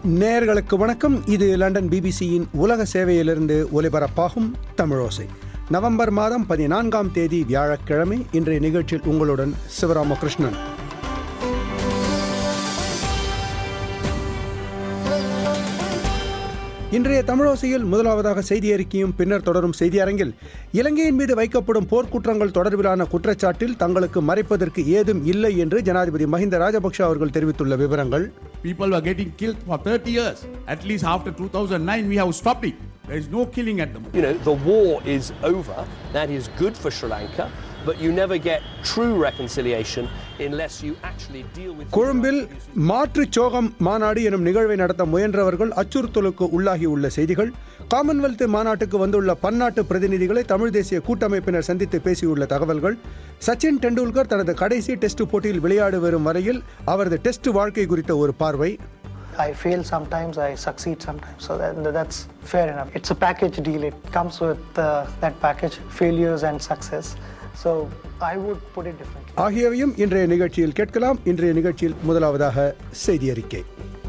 நேயர்களுக்கு வணக்கம் இது லண்டன் பிபிசியின் உலக சேவையிலிருந்து ஒலிபரப்பாகும் தமிழோசை நவம்பர் மாதம் பதினான்காம் தேதி வியாழக்கிழமை இன்றைய நிகழ்ச்சியில் உங்களுடன் சிவராமகிருஷ்ணன் இன்றைய தமிழோசையில் முதலாவதாக செய்தி அறிக்கையும் பின்னர் தொடரும் செய்தி அரங்கில் இலங்கையின் மீது வைக்கப்படும் போர்க்குற்றங்கள் தொடர்பிலான குற்றச்சாட்டில் தங்களுக்கு மறைப்பதற்கு ஏதும் இல்லை என்று ஜனாதிபதி மஹிந்த ராஜபக்ஷ அவர்கள் தெரிவித்துள்ள விவரங்கள் People were getting killed for 30 years. At least after 2009, we have stopped it. There is no killing at the moment. You know, the war is over. That is good for Sri Lanka, but you never get true reconciliation unless you actually deal with. கொழும்பில் மாற்று சோகம் மாநாடு எனும் நிகழ்வை நடத்த முயன்றவர்கள் அச்சுறுத்தலுக்கு உள்ளாகியுள்ள செய்திகள் Commonwealth மாநாட்டுக்கு வந்துள்ள பன்னாட்டு பிரதிநிதிகளை தமிழ் தேசிய கூட்டமைப்பினர் சந்தித்து பேசியுள்ள தகவல்கள் சச்சின் டெண்டுல்கர் தனது கடைசி டெஸ்ட் போட்டியில் விளையாடி வரும் வரையில் அவரது டெஸ்ட் வாழ்க்கை குறித்த ஒரு பார்வை I fail sometimes, I succeed sometimes. So that, that's fair enough. It's a package deal. It comes with uh, that package, failures and success. So I would put it differently. ஆகியவையும் இன்றைய நிகழ்ச்சியில் கேட்கலாம் இன்றைய நிகழ்ச்சியில் முதலாவதாக செய்தி அறிக்கை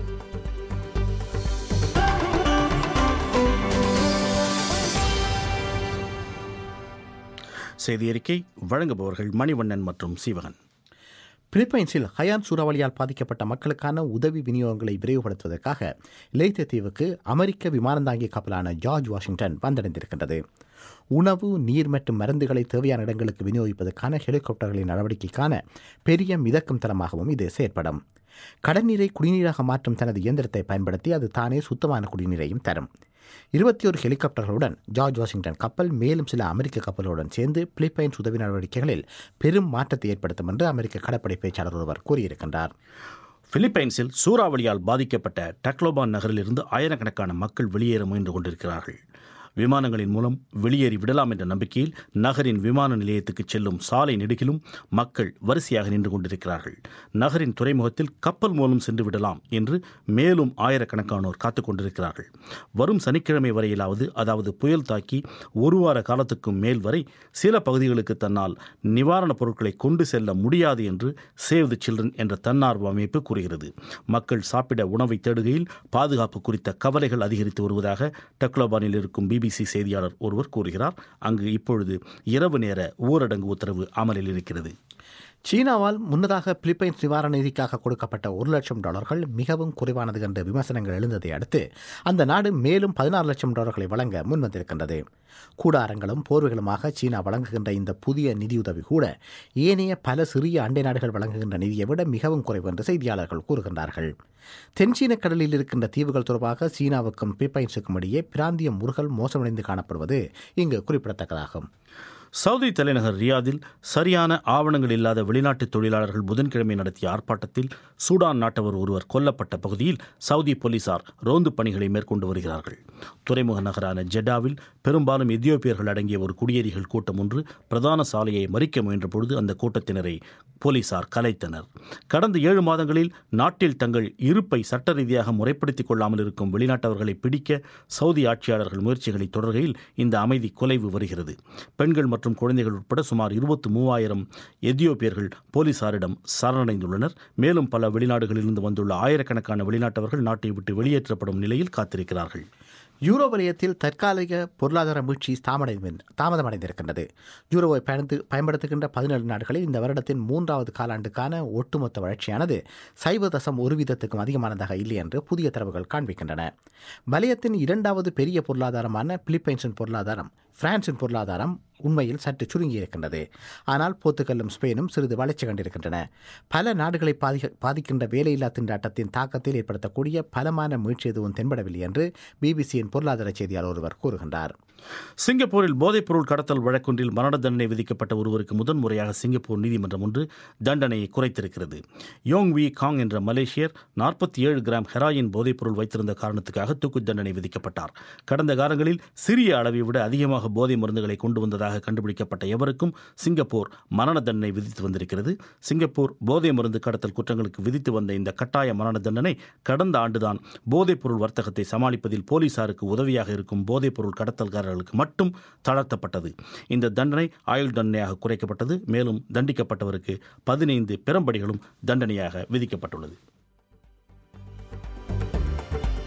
செய்தி அறிக்கை வழங்குபவர்கள் மணிவண்ணன் மற்றும் சீவகன் பிலிப்பைன்ஸில் ஹயான் சூறாவளியால் பாதிக்கப்பட்ட மக்களுக்கான உதவி விநியோகங்களை விரைவுபடுத்துவதற்காக லேத்த தீவுக்கு அமெரிக்க விமானந்தாங்கி கப்பலான ஜார்ஜ் வாஷிங்டன் வந்தடைந்திருக்கின்றது உணவு நீர் மற்றும் மருந்துகளை தேவையான இடங்களுக்கு விநியோகிப்பதற்கான ஹெலிகாப்டர்களின் நடவடிக்கைக்கான பெரிய மிதக்கும் தளமாகவும் இது செயற்படும் கடல்நீரை குடிநீராக மாற்றும் தனது இயந்திரத்தை பயன்படுத்தி அது தானே சுத்தமான குடிநீரையும் தரும் இருபத்தி ஒரு ஹெலிகாப்டர்களுடன் ஜார்ஜ் வாஷிங்டன் கப்பல் மேலும் சில அமெரிக்க கப்பலுடன் சேர்ந்து பிலிப்பைன்ஸ் உதவி நடவடிக்கைகளில் பெரும் மாற்றத்தை ஏற்படுத்தும் என்று அமெரிக்க கடற்படை பேச்சாளர் ஒருவர் கூறியிருக்கின்றார் பிலிப்பைன்ஸில் சூறாவளியால் பாதிக்கப்பட்ட டக்லோபான் நகரிலிருந்து ஆயிரக்கணக்கான மக்கள் வெளியேற முயன்று கொண்டிருக்கிறார்கள் விமானங்களின் மூலம் வெளியேறி விடலாம் என்ற நம்பிக்கையில் நகரின் விமான நிலையத்துக்கு செல்லும் சாலை நெடுகிலும் மக்கள் வரிசையாக நின்று கொண்டிருக்கிறார்கள் நகரின் துறைமுகத்தில் கப்பல் மூலம் சென்று விடலாம் என்று மேலும் ஆயிரக்கணக்கானோர் காத்துக் கொண்டிருக்கிறார்கள் வரும் சனிக்கிழமை வரையிலாவது அதாவது புயல் தாக்கி ஒரு வார காலத்துக்கும் மேல் வரை சில பகுதிகளுக்கு தன்னால் நிவாரணப் பொருட்களை கொண்டு செல்ல முடியாது என்று சேவ் தி சில்ட்ரன் என்ற தன்னார்வ அமைப்பு கூறுகிறது மக்கள் சாப்பிட உணவை தேடுகையில் பாதுகாப்பு குறித்த கவலைகள் அதிகரித்து வருவதாக டக்லோபானில் இருக்கும் பிபிசி செய்தியாளர் ஒருவர் கூறுகிறார் அங்கு இப்பொழுது இரவு நேர ஊரடங்கு உத்தரவு அமலில் இருக்கிறது சீனாவால் முன்னதாக பிலிப்பைன்ஸ் நிவாரண நிதிக்காக கொடுக்கப்பட்ட ஒரு லட்சம் டாலர்கள் மிகவும் குறைவானது என்ற விமர்சனங்கள் எழுந்ததை அடுத்து அந்த நாடு மேலும் பதினாறு லட்சம் டாலர்களை வழங்க முன்வந்திருக்கின்றது கூடாரங்களும் போர்வைகளுமாக சீனா வழங்குகின்ற இந்த புதிய நிதியுதவி கூட ஏனைய பல சிறிய அண்டை நாடுகள் வழங்குகின்ற நிதியை விட மிகவும் குறைவு என்று செய்தியாளர்கள் கூறுகின்றார்கள் தென்சீன கடலில் இருக்கின்ற தீவுகள் தொடர்பாக சீனாவுக்கும் பிலிப்பைன்ஸுக்கும் இடையே பிராந்திய முருகல் மோசமடைந்து காணப்படுவது இங்கு குறிப்பிடத்தக்கதாகும் சவுதி தலைநகர் ரியாதில் சரியான ஆவணங்கள் இல்லாத வெளிநாட்டு தொழிலாளர்கள் புதன்கிழமை நடத்திய ஆர்ப்பாட்டத்தில் சூடான் நாட்டவர் ஒருவர் கொல்லப்பட்ட பகுதியில் சவுதி போலீசார் ரோந்து பணிகளை மேற்கொண்டு வருகிறார்கள் துறைமுக நகரான ஜெட்டாவில் பெரும்பாலும் எத்தியோப்பியர்கள் அடங்கிய ஒரு குடியேறிகள் கூட்டம் ஒன்று பிரதான சாலையை மறிக்க முயன்ற பொழுது அந்த கூட்டத்தினரை போலீசார் கலைத்தனர் கடந்த ஏழு மாதங்களில் நாட்டில் தங்கள் இருப்பை சட்ட ரீதியாக முறைப்படுத்திக் கொள்ளாமல் இருக்கும் வெளிநாட்டவர்களை பிடிக்க சவுதி ஆட்சியாளர்கள் முயற்சிகளை தொடர்கையில் இந்த அமைதி குலைவு வருகிறது பெண்கள் மற்றும் குழந்தைகள் உட்பட சுமார் இருபத்தி மூவாயிரம் எத்தியோப்பியர்கள் போலீசாரிடம் சரணடைந்துள்ளனர் மேலும் பல வெளிநாடுகளிலிருந்து வந்துள்ள ஆயிரக்கணக்கான வெளிநாட்டவர்கள் நாட்டை விட்டு வெளியேற்றப்படும் நிலையில் காத்திருக்கிறார்கள் யூரோ வலயத்தில் தற்காலிக பொருளாதார மீட்சி தாமடை- தாமதமடைந்திருக்கின்றது யூரோவை பயன்படுத்து பயன்படுத்துகின்ற பதினேழு நாடுகளில் இந்த வருடத்தின் மூன்றாவது காலாண்டுக்கான ஒட்டுமொத்த வளர்ச்சியானது சைவ தசம் ஒரு வீதத்துக்கும் அதிகமானதாக இல்லை என்று புதிய தரவுகள் காண்பிக்கின்றன வலயத்தின் இரண்டாவது பெரிய பொருளாதாரமான பிலிப்பைன்ஸின் பொருளாதாரம் பிரான்சின் பொருளாதாரம் உண்மையில் சற்று சுருங்கியிருக்கின்றது ஆனால் போர்த்துகலும் ஸ்பெயினும் சிறிது வளர்ச்சி கண்டிருக்கின்றன பல நாடுகளை பாதிக்க பாதிக்கின்ற வேலையில்லா திண்டாட்டத்தின் தாக்கத்தில் ஏற்படுத்தக்கூடிய பலமான மீட்சி எதுவும் தென்படவில்லை என்று பிபிசியின் பொருளாதார செய்தியாளர் ஒருவர் கூறுகின்றார் சிங்கப்பூரில் போதைப்பொருள் கடத்தல் வழக்கொன்றில் மரண தண்டனை விதிக்கப்பட்ட ஒருவருக்கு முதன்முறையாக சிங்கப்பூர் நீதிமன்றம் ஒன்று தண்டனையை குறைத்திருக்கிறது யோங் வி காங் என்ற மலேசியர் நாற்பத்தி ஏழு கிராம் ஹெராயின் போதைப்பொருள் வைத்திருந்த காரணத்துக்காக தூக்கு தண்டனை விதிக்கப்பட்டார் கடந்த காலங்களில் சிறிய அளவை விட அதிகமாக போதை மருந்துகளை கொண்டு வந்ததாக கண்டுபிடிக்கப்பட்ட எவருக்கும் சிங்கப்பூர் மரண தண்டனை விதித்து வந்திருக்கிறது சிங்கப்பூர் போதை மருந்து கடத்தல் குற்றங்களுக்கு விதித்து வந்த இந்த கட்டாய மரண தண்டனை கடந்த ஆண்டுதான் போதைப்பொருள் வர்த்தகத்தை சமாளிப்பதில் போலீசாருக்கு உதவியாக இருக்கும் போதைப்பொருள் கடத்தல்காரர்களுக்கு மட்டும் தளர்த்தப்பட்டது இந்த தண்டனை ஆயுள் தண்டனையாக குறைக்கப்பட்டது மேலும் தண்டிக்கப்பட்டவருக்கு பதினைந்து பெரும்படிகளும் தண்டனையாக விதிக்கப்பட்டுள்ளது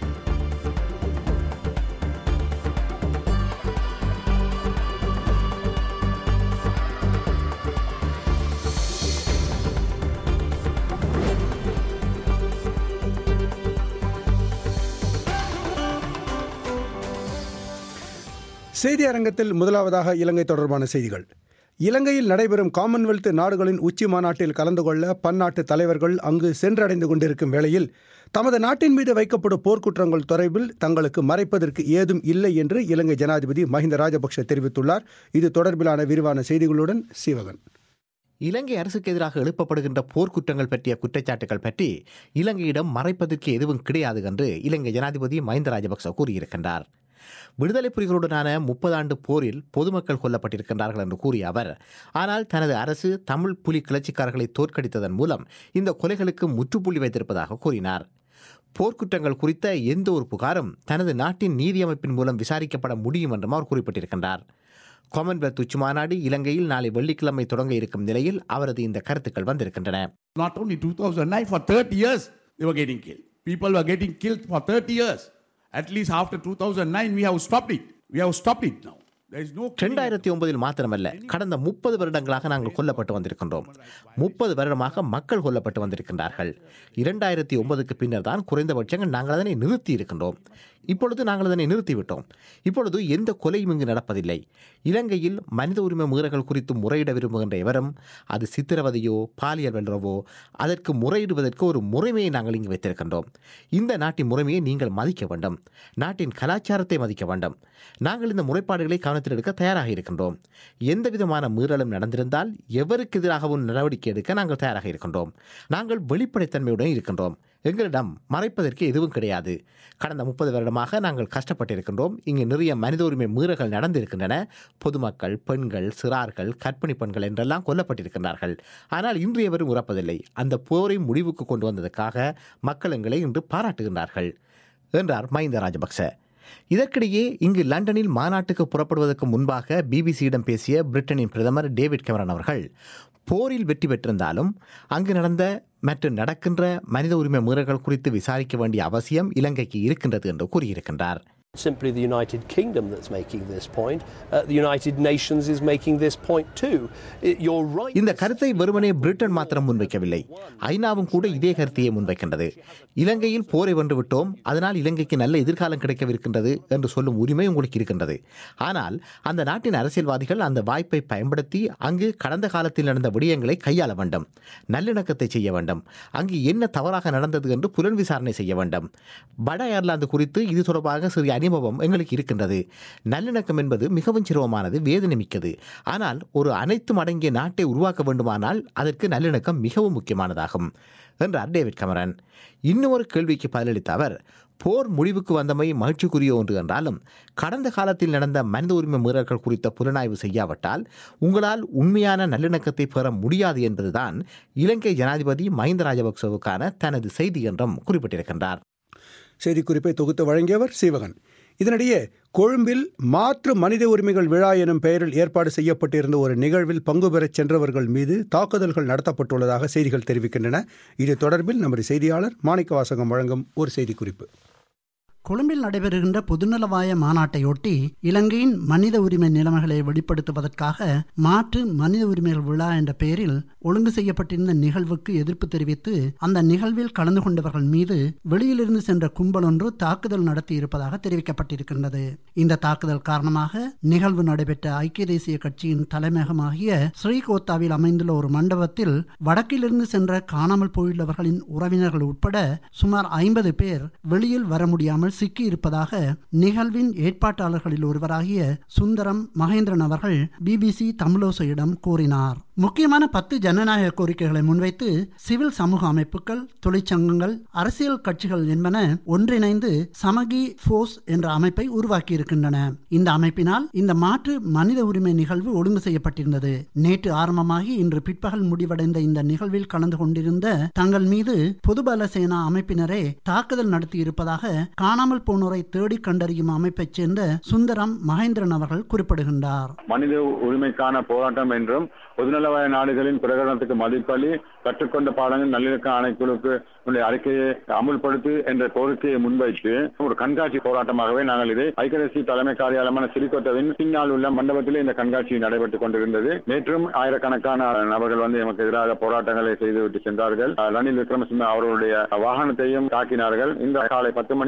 செய்தி அரங்கத்தில் முதலாவதாக இலங்கை தொடர்பான செய்திகள் இலங்கையில் நடைபெறும் காமன்வெல்த் நாடுகளின் உச்சி மாநாட்டில் கலந்து கொள்ள பன்னாட்டு தலைவர்கள் அங்கு சென்றடைந்து கொண்டிருக்கும் வேளையில் தமது நாட்டின் மீது வைக்கப்படும் போர்க்குற்றங்கள் தொடர்பில் தங்களுக்கு மறைப்பதற்கு ஏதும் இல்லை என்று இலங்கை ஜனாதிபதி மஹிந்த ராஜபக்ஷ தெரிவித்துள்ளார் இது தொடர்பிலான விரிவான செய்திகளுடன் சிவகன் இலங்கை அரசுக்கு எதிராக எழுப்பப்படுகின்ற போர்க்குற்றங்கள் பற்றிய குற்றச்சாட்டுகள் பற்றி இலங்கையிடம் மறைப்பதற்கு எதுவும் கிடையாது என்று இலங்கை ஜனாதிபதி மஹிந்த ராஜபக்ச கூறியிருக்கின்றார் விடுதலை புலிகளுடனான முப்பது ஆண்டு போரில் பொதுமக்கள் கொல்லப்பட்டிருக்கின்றார்கள் என்று கூறிய அவர் ஆனால் தனது அரசு தமிழ் புலி கிளர்ச்சிக்காரர்களை தோற்கடித்ததன் மூலம் இந்த கொலைகளுக்கு முற்றுப்புள்ளி வைத்திருப்பதாக கூறினார் போர்க்குற்றங்கள் குறித்த எந்த ஒரு புகாரும் தனது நாட்டின் நீதி அமைப்பின் மூலம் விசாரிக்கப்பட முடியும் என்றும் அவர் குறிப்பிட்டிருக்கின்றார் காமன்வெல்த் உச்சி மாநாடு இலங்கையில் நாளை வெள்ளிக்கிழமை தொடங்க இருக்கும் நிலையில் அவரது இந்த கருத்துக்கள் வந்திருக்கின்றன Not only 2009, for 30 years they were getting killed. People were getting killed for 30 years. At least after 2009, we have stopped it. We have stopped it now. There is no. killing. ரெண்டாயிரத்தி ஒன்பதில் மாத்திரமல்ல கடந்த முப்பது வருடங்களாக நாங்கள் கொல்லப்பட்டு வந்திருக்கின்றோம் முப்பது வருடமாக மக்கள் கொல்லப்பட்டு வந்திருக்கின்றார்கள் இரண்டாயிரத்தி ஒன்பதுக்கு பின்னர் தான் குறைந்தபட்சங்கள் நாங்கள் அதனை நிறுத்தி இருக்கின்றோம் இப்பொழுது நாங்கள் அதனை நிறுத்திவிட்டோம் இப்பொழுது எந்த கொலையும் இங்கு நடப்பதில்லை இலங்கையில் மனித உரிமை மீறல்கள் குறித்து முறையிட விரும்புகின்ற எவரும் அது சித்திரவதையோ பாலியல் வெல்றவோ அதற்கு முறையிடுவதற்கு ஒரு முறைமையை நாங்கள் இங்கு வைத்திருக்கின்றோம் இந்த நாட்டின் முறைமையை நீங்கள் மதிக்க வேண்டும் நாட்டின் கலாச்சாரத்தை மதிக்க வேண்டும் நாங்கள் இந்த முறைப்பாடுகளை கவனத்தில் எடுக்க தயாராக இருக்கின்றோம் எந்த விதமான மீறலும் நடந்திருந்தால் எவருக்கு எதிராகவும் நடவடிக்கை எடுக்க நாங்கள் தயாராக இருக்கின்றோம் நாங்கள் வெளிப்படைத்தன்மையுடன் இருக்கின்றோம் எங்களிடம் மறைப்பதற்கு எதுவும் கிடையாது கடந்த முப்பது வருடமாக நாங்கள் கஷ்டப்பட்டிருக்கின்றோம் இங்கு நிறைய மனித உரிமை மீறல்கள் நடந்திருக்கின்றன பொதுமக்கள் பெண்கள் சிறார்கள் கற்பிணி பெண்கள் என்றெல்லாம் கொல்லப்பட்டிருக்கின்றார்கள் ஆனால் இன்று எவரும் உறப்பதில்லை அந்த போரை முடிவுக்கு கொண்டு வந்ததற்காக மக்கள் எங்களை இன்று பாராட்டுகின்றார்கள் என்றார் மஹிந்த ராஜபக்ச இதற்கிடையே இங்கு லண்டனில் மாநாட்டுக்கு புறப்படுவதற்கு முன்பாக பிபிசியிடம் பேசிய பிரிட்டனின் பிரதமர் டேவிட் கெமரன் அவர்கள் போரில் வெற்றி பெற்றிருந்தாலும் அங்கு நடந்த மற்றும் நடக்கின்ற மனித உரிமை மீறல்கள் குறித்து விசாரிக்க வேண்டிய அவசியம் இலங்கைக்கு இருக்கின்றது என்று கூறியிருக்கின்றார் simply the United Kingdom that's making this point. Uh, the United Nations is making this point too. It- you're right. இந்த கருத்தை வெறுமனே பிரிட்டன் மாத்திரம் முன்வைக்கவில்லை ஐநாவும் கூட இதே கருத்தையே முன்வைக்கின்றது இலங்கையில் போரை வென்று விட்டோம் அதனால் இலங்கைக்கு நல்ல எதிர்காலம் கிடைக்கவிருக்கின்றது என்று சொல்லும் உரிமை உங்களுக்கு இருக்கின்றது ஆனால் அந்த நாட்டின் அரசியல்வாதிகள் அந்த வாய்ப்பை பயன்படுத்தி அங்கு கடந்த காலத்தில் நடந்த விடயங்களை கையாள வேண்டும் நல்லிணக்கத்தை செய்ய வேண்டும் அங்கு என்ன தவறாக நடந்தது என்று புலன் விசாரணை செய்ய வேண்டும் வட அயர்லாந்து குறித்து இது தொடர்பாக சிறிய அனுபவம் எங்களுக்கு இருக்கின்றது நல்லிணக்கம் என்பது மிகவும் சிரமமானது வேதனை மிக்கது ஆனால் ஒரு அனைத்தும் அடங்கிய நாட்டை உருவாக்க வேண்டுமானால் அதற்கு நல்லிணக்கம் மிகவும் முக்கியமானதாகும் என்றார் டேவிட் கமரன் இன்னும் ஒரு கேள்விக்கு பதிலளித்த அவர் போர் முடிவுக்கு வந்தமை மகிழ்ச்சிக்குரிய ஒன்று என்றாலும் கடந்த காலத்தில் நடந்த மனித உரிமை மீறல்கள் குறித்த புலனாய்வு செய்யாவிட்டால் உங்களால் உண்மையான நல்லிணக்கத்தை பெற முடியாது என்பதுதான் இலங்கை ஜனாதிபதி மஹிந்த ராஜபக்சவுக்கான தனது செய்தி என்றும் குறிப்பிட்டிருக்கின்றார் செய்திக்குறிப்பை தொகுத்து வழங்கியவர் சீவகன் இதனிடையே கொழும்பில் மாற்று மனித உரிமைகள் விழா எனும் பெயரில் ஏற்பாடு செய்யப்பட்டிருந்த ஒரு நிகழ்வில் பங்கு பெறச் சென்றவர்கள் மீது தாக்குதல்கள் நடத்தப்பட்டுள்ளதாக செய்திகள் தெரிவிக்கின்றன இது தொடர்பில் நமது செய்தியாளர் மாணிக்க வாசகம் வழங்கும் ஒரு செய்திக்குறிப்பு கொழும்பில் நடைபெறுகின்ற பொதுநலவாய மாநாட்டையொட்டி இலங்கையின் மனித உரிமை நிலைமைகளை வெளிப்படுத்துவதற்காக மாற்று மனித உரிமைகள் விழா என்ற பெயரில் ஒழுங்கு செய்யப்பட்டிருந்த நிகழ்வுக்கு எதிர்ப்பு தெரிவித்து அந்த நிகழ்வில் கலந்து கொண்டவர்கள் மீது வெளியிலிருந்து சென்ற கும்பல் ஒன்று தாக்குதல் நடத்தி இருப்பதாக தெரிவிக்கப்பட்டிருக்கின்றது இந்த தாக்குதல் காரணமாக நிகழ்வு நடைபெற்ற ஐக்கிய தேசிய கட்சியின் தலைமையகமாகிய ஸ்ரீகோத்தாவில் அமைந்துள்ள ஒரு மண்டபத்தில் வடக்கிலிருந்து சென்ற காணாமல் போயுள்ளவர்களின் உறவினர்கள் உட்பட சுமார் ஐம்பது பேர் வெளியில் வர முடியாமல் சிக்கி இருப்பதாக நிகழ்வின் ஏற்பாட்டாளர்களில் ஒருவராகிய சுந்தரம் மகேந்திரன் அவர்கள் பிபிசி தமிழோசையிடம் கூறினார் முக்கியமான பத்து ஜனநாயக கோரிக்கைகளை முன்வைத்து சிவில் சமூக அமைப்புகள் தொழிற்சங்கங்கள் அரசியல் கட்சிகள் என்பன ஒன்றிணைந்து சமகி ஃபோர்ஸ் என்ற அமைப்பை உருவாக்கியிருக்கின்றன இந்த அமைப்பினால் இந்த மாற்று மனித உரிமை நிகழ்வு ஒழுங்கு செய்யப்பட்டிருந்தது நேற்று ஆரம்பமாகி இன்று பிற்பகல் முடிவடைந்த இந்த நிகழ்வில் கலந்து கொண்டிருந்த தங்கள் மீது பொதுபல சேனா அமைப்பினரே தாக்குதல் நடத்தியிருப்பதாக காணாமல் போனோரை தேடி கண்டறியும் அமைப்பைச் சேர்ந்த சுந்தரம் மகேந்திரன் அவர்கள் குறிப்பிடுகின்றார் மனித உரிமைக்கான போராட்டம் என்றும் பொதுநலவாய நாடுகளின் பிரகடனத்துக்கு மதிப்பளி கற்றுக்கொண்ட பாடங்கள் நல்லிணக்க ஆணைக்குழுக்கு உடைய அறிக்கையை அமுல்படுத்து என்ற கோரிக்கையை முன்வைத்து ஒரு கண்காட்சி போராட்டமாகவே நாங்கள் இதை ஐக்கிய தலைமை காரியாலயமான சிறிகோத்தவின் பின்னால் உள்ள மண்டபத்தில் இந்த கண்காட்சி நடைபெற்றுக் கொண்டிருந்தது நேற்றும் ஆயிரக்கணக்கான நபர்கள் வந்து எமக்கு எதிராக போராட்டங்களை செய்துவிட்டு சென்றார்கள் ரணில் விக்ரமசிங்க அவர்களுடைய வாகனத்தையும் தாக்கினார்கள் இந்த காலை பத்து மணி அளவில்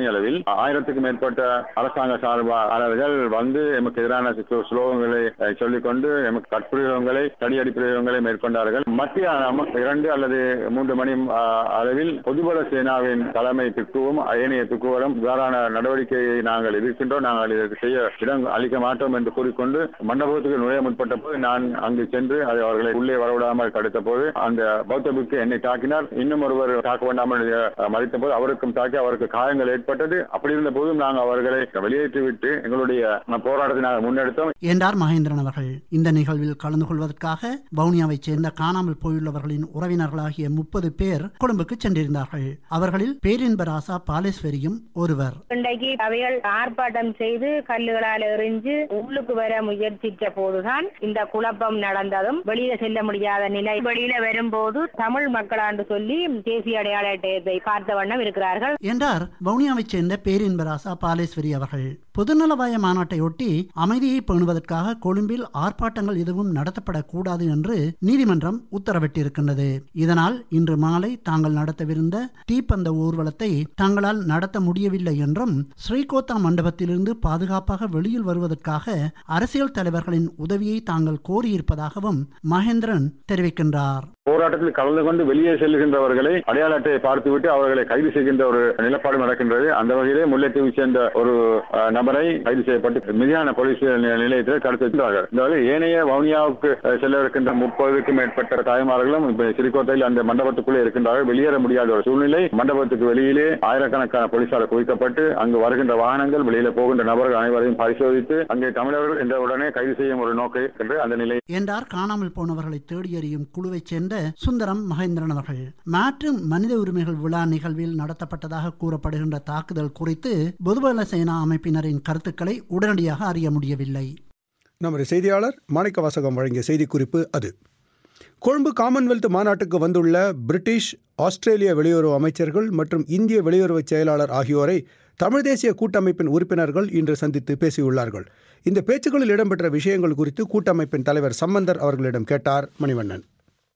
ஆயிரத்துக்கும் மேற்பட்ட அரசாங்க சார்பாளர்கள் வந்து எமக்கு எதிரான ஸ்லோ- ஸ்லோகங்களை அஹ், சொல்லிக்கொண்டு எமக்கு கற்பிரயோகங்களை தடியடி பிரயோகங்களை மேற்கொண்டார்கள் மத்திய அம- இரண்டு அல்லது மூன்று மணி அஹ், அளவில் பொதுபல சேனாவின் தலைமை துக்குவும் ஏனைய துக்குவரும் இவ்வாறான நடவடிக்கையை நாங்கள் எதிர்க்கின்றோம் நாங்கள் இதற்கு செய்ய இடம் அளிக்க மாட்டோம் என்று கூறிக்கொண்டு மண்டபத்துக்கு நுழைய முற்பட்ட போது நான் அங்கு சென்று அதை அவர்களை உள்ளே வரவிடாமல் தடுத்த போது அந்த பௌத்த பிக்கு என்னை தாக்கினார் இன்னும் ஒருவர் தாக்க வேண்டாமல் அஹ், மறித்த போது அவருக்கும் தாக்கி அவருக்கு காயங்கள் ஏற்பட்டது அப்படி இருந்த போதும் நாங்கள் அவர்களை வெளியேற்றிவிட்டு எங்களுடைய அஹ், போராட்டத்தை நாங்கள் முன்னெடுத்தோம் என்றார் மகேந்திரன் அவர்கள் இந்த நிகழ்வில் கலந்து கொள்வதற்காக வவுனியாவைச் சேர்ந்த காணாமல் போயுள்ளவர்களின் உறவினர்களாகிய முப்பது பேர் கொழும்புக்கு சென்றிருந்தார்கள் அவர்களில் பேரின்ப ராசா பாலேஸ்வரியும் ஒருவர் இன்றைக்கு அவைகள் ஆர்ப்பாட்டம் செய்து கல்லுகளால் எறிஞ்சு உள்ளுக்கு வர முயற்சித்த போதுதான் இந்த குழப்பம் நடந்ததும் வெளியில செல்ல முடியாத நிலை வெளியில வரும்போது தமிழ் மக்களாண்டு சொல்லி தேசிய அடையாள அட்டையத்தை பார்த்த வண்ணம் இருக்கிறார்கள் என்றார் வவுனியாவைச் சேர்ந்த பேரின்ப ராசா பாலேஸ்வரி அவர்கள் பொதுநலவாய மாநாட்டையொட்டி அமைதியை பேணுவதற்காக கொழும்பில் ஆர்ப்பாட்டங்கள் எதுவும் நடத்தப்படக்கூடாது என்று நீதிமன்றம் உத்தரவிட்டிருக்கின்றது இதனால் இன்று மாலை தாங்கள் நடத்தவிருந்த தீப்பந்த ஊர்வலத்தை தங்களால் நடத்த முடியவில்லை என்றும் ஸ்ரீகோத்தா மண்டபத்திலிருந்து பாதுகாப்பாக வெளியில் வருவதற்காக அரசியல் தலைவர்களின் உதவியை தாங்கள் கோரியிருப்பதாகவும் மகேந்திரன் தெரிவிக்கின்றார் போராட்டத்தில் கலந்து கொண்டு வெளியே செல்கின்றவர்களை அடையாள அட்டையை பார்த்துவிட்டு அவர்களை கைது செய்கின்ற ஒரு நிலப்பாடு நடக்கின்றது அந்த வகையிலே முல்லைத்தீவை சேர்ந்த ஒரு அஹ், நபரை கைது செய்யப்பட்டு மிதியான போலீஸ் நி- நிலையத்தில் கடத்தி வைத்தார்கள் இந்த வகையில் ஏனைய வவுனியாவுக்கு அஹ், செல்ல இருக்கின்ற முப்பதுக்கும் மேற்பட்ட தாய்மார்களும் இப்ப சிறிகோட்டையில் அந்த மண்டபத்துக்குள்ளே இருக்கின்றார்கள் வெளியேற முடியாத ஒரு சூழ்நிலை மண்டபத்துக்கு வெளியிலே ஆயிரக்கணக்கான போலீசார் குவிக்கப்பட்டு அங்கு வருகின்ற வாகனங்கள் வெளியில போகின்ற நபர்கள் அனைவரையும் பரிசோதித்து அங்கே தமிழர்கள் என்ற உடனே கைது செய்யும் ஒரு நோக்கை என்று அந்த நிலை என்றார் காணாமல் போனவர்களை தேடி அறியும் குழுவைச் சேர்ந்த சுந்தரம் மகேந்திரன் அவர்கள் மாற்று மனித உரிமைகள் விழா நிகழ்வில் நடத்தப்பட்டதாக கூறப்படுகின்ற தாக்குதல் குறித்து பொதுபல சேனா அமைப்பினரின் கருத்துக்களை உடனடியாக அறிய முடியவில்லை நமது செய்தியாளர் மாணிக்க வாசகம் வழங்கிய செய்திக்குறிப்பு அது கொழும்பு காமன்வெல்த் மாநாட்டுக்கு வந்துள்ள பிரிட்டிஷ் ஆஸ்திரேலிய வெளியுறவு அமைச்சர்கள் மற்றும் இந்திய வெளியுறவு செயலாளர் ஆகியோரை தமிழ் தேசிய கூட்டமைப்பின் உறுப்பினர்கள் இன்று சந்தித்து பேசியுள்ளார்கள் இந்த பேச்சுக்களில் இடம்பெற்ற விஷயங்கள் குறித்து கூட்டமைப்பின் தலைவர் சம்பந்தர் அவர்களிடம் கேட்டார் மணிவண்ணன்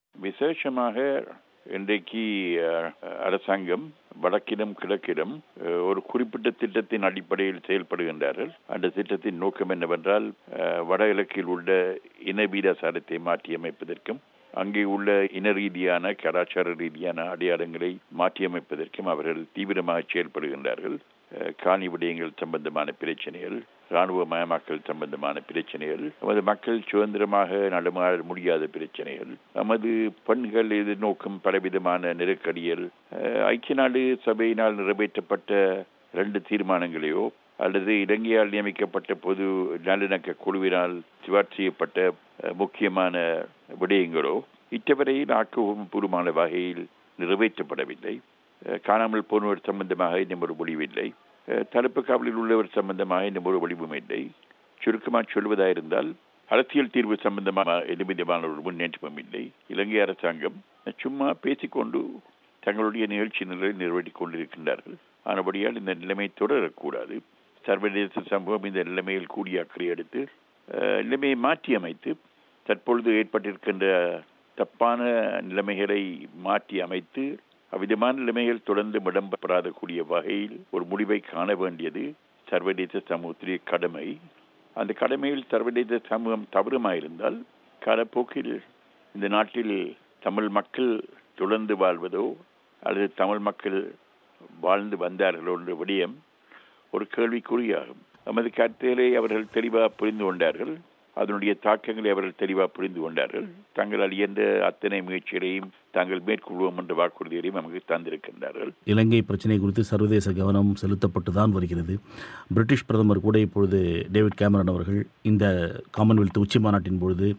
விசேஷமாக இன்றைக்கு அஹ், அரசாங்கம் வடக்கிலும் கிழக்கிலும் அஹ், ஒரு குறிப்பிட்ட திட்டத்தின் அடிப்படையில் செயல்படுகின்றார்கள் அந்த திட்டத்தின் நோக்கம் என்னவென்றால் அஹ், வடகிழக்கில் உள்ள இன வீதாசாரத்தை மாற்றியமைப்பதற்கும் அங்கே உள்ள இன ரீதியான கலாச்சார ரீதியான அடையாளங்களை மாற்றியமைப்பதற்கும் அவர்கள் தீவிரமாக செயல்படுகின்றார்கள் அஹ், காணி விடயங்கள் சம்பந்தமான பிரச்சனைகள் ராணுவ மயமாக்கல் சம்பந்தமான பிரச்சனைகள் நமது மக்கள் சுதந்திரமாக நடமாட முடியாத பிரச்சனைகள் நமது பெண்கள் எதிர்நோக்கும் பலவிதமான நெருக்கடிகள் அஹ், ஐக்கிய நாடு சபையினால் நிறைவேற்றப்பட்ட ரெண்டு தீர்மானங்களையோ அல்லது இலங்கையால் நியமிக்கப்பட்ட பொது நல்லிணக்க குழுவினால் சிவாட் செய்யப்பட்ட அஹ், முக்கியமான விடயங்களோ இத்தவரையில் ஆக்கப்பூர்வமான வகையில் நிறைவேற்றப்படவில்லை அஹ், காணாமல் போனவர் சம்பந்தமாக இன்னும் ஒரு முடிவில்லை அஹ், தடுப்பு காவலில் உள்ளவர் சம்பந்தமாக இன்னும் ஒரு முடிவும் இல்லை சுருக்கமாக சொல்வதாயிருந்தால் அரசியல் தீர்வு சம்பந்தமாக எதுவிதமான ஒரு முன்னேற்றமும் இல்லை இலங்கை அரசாங்கம் சும்மா பேசிக்கொண்டு தங்களுடைய நிகழ்ச்சி நிலை நிறைவேற்றிக் கொண்டிருக்கின்றார்கள் ஆனபடியால் இந்த நிலைமை தொடரக்கூடாது சர்வதேச சமூகம் இந்த நிலைமையில் கூடிய அக்கறை எடுத்து அஹ், நிலைமையை மாற்றி அமைத்து தற்பொழுது ஏற்பட்டிருக்கின்ற தப்பான நிலைமைகளை மாற்றி அமைத்து அவ்விதமான நிலைமைகள் தொடர்ந்து இடம்பெறாத கூடிய வகையில் ஒரு முடிவை காண வேண்டியது சர்வதேச சமூகத்துடைய கடமை அந்த கடமையில் சர்வதேச சமூகம் தவறுமாயிருந்தால் காலப்போக்கில் இந்த நாட்டில் தமிழ் மக்கள் தொடர்ந்து வாழ்வதோ அல்லது தமிழ் மக்கள் வாழ்ந்து வந்தார்களோ என்ற விடயம் ஒரு கேள்விக்குறியாகும் நமது கருத்துகளை அவர்கள் தெளிவாக புரிந்து கொண்டார்கள் அதனுடைய தாக்கங்களை அவர்கள் தெளிவாக புரிந்து கொண்டார்கள் தங்களால் இயன்ற அத்தனை முயற்சிகளையும் தாங்கள் மேற்கொள்வோம் என்ற வாக்குறுதிகளையும் நமக்கு தந்திருக்கின்றார்கள் இலங்கை பிரச்சினை குறித்து சர்வதேச கவனம் செலுத்தப்பட்டு தான் வருகிறது பிரிட்டிஷ் பிரதமர் கூட இப்பொழுது டேவிட் கேமரன் அவர்கள் இந்த காமன்வெல்த் உச்சி மாநாட்டின் பொழுது